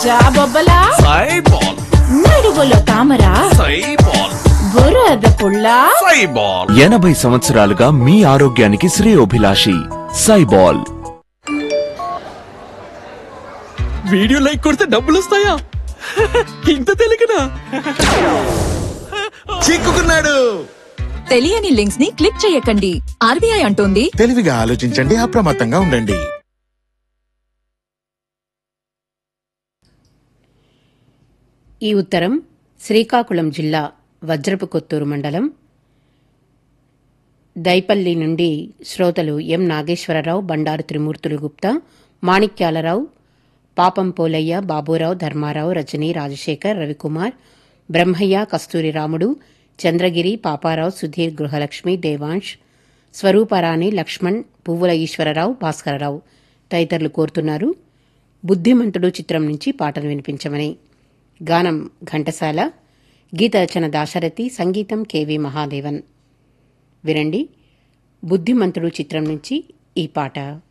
జాబొబ్బలా సైబాల్ నడువులో తామరా సైబాల్ బురద పుల్ల సైబాల్ ఎనభై సంవత్సరాలుగా మీ ఆరోగ్యానికి శ్రేయోభిలాషి సైబాల్ వీడియో లైక్ కొడితే డబ్బులు వస్తాయా ఇంత తెలియకనా చిక్కుకున్నాడు తెలియని లింక్స్ ని క్లిక్ చేయకండి ఆర్బీఐ అంటోంది తెలివిగా ఆలోచించండి అప్రమత్తంగా ఉండండి ఈ ఉత్తరం శ్రీకాకుళం జిల్లా వజ్రపు కొత్తూరు మండలం దైపల్లి నుండి శ్రోతలు ఎం నాగేశ్వరరావు బండారు త్రిమూర్తులు గుప్తా మాణిక్యాలరావు పాపం పోలయ్య బాబురావు ధర్మారావు రజనీ రాజశేఖర్ రవికుమార్ బ్రహ్మయ్య కస్తూరి రాముడు చంద్రగిరి పాపారావు సుధీర్ గృహలక్ష్మి దేవాంశ్ స్వరూపరాణి లక్ష్మణ్ పువ్వుల ఈశ్వరరావు భాస్కరరావు తదితరులు కోరుతున్నారు బుద్ధిమంతుడు చిత్రం నుంచి పాటలు వినిపించమని గానం ఘంటసాల గీత రచన దాశరథి సంగీతం కెవి మహాదేవన్ వినండి బుద్ధిమంతుడు చిత్రం నుంచి ఈ పాట